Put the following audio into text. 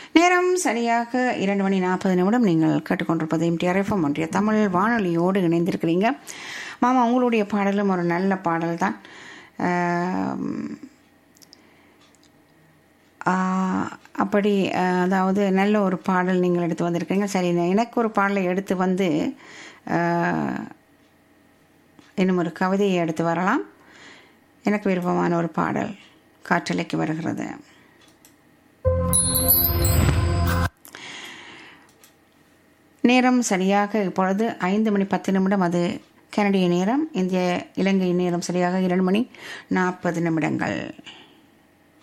நேரம் சரியாக இரண்டு மணி நாற்பது நிமிடம் நீங்கள் கேட்டுக்கொண்டிருப்பது எம்டிஆர்எஃப்எம் ஒன்றிய தமிழ் வானொலியோடு இணைந்திருக்கிறீங்க மாமா உங்களுடைய பாடலும் ஒரு நல்ல பாடல் தான் ஆம், ஆ, அப்படி ஆ, அதாவது நல்ல ஒரு பாடல் நீங்கள் எடுத்து வந்திருக்கீங்க சரி நான் எனக்கு ஒரு பாடலை எடுத்து வந்து ஆ, இன்னும் ஒரு கவிதையை எடுத்து வரலாம் எனக்கு விருப்பமான ஒரு பாடல் காற்றலைக்கு வருகிறது நேரம் சரியாக இப்பொழுது ஐந்து மணி பத்து நிமிடம் அது கனடிய நேரம் இந்திய இலங்கை நேரம் சரியாக இரண்டு மணி நாற்பது நிமிடங்கள்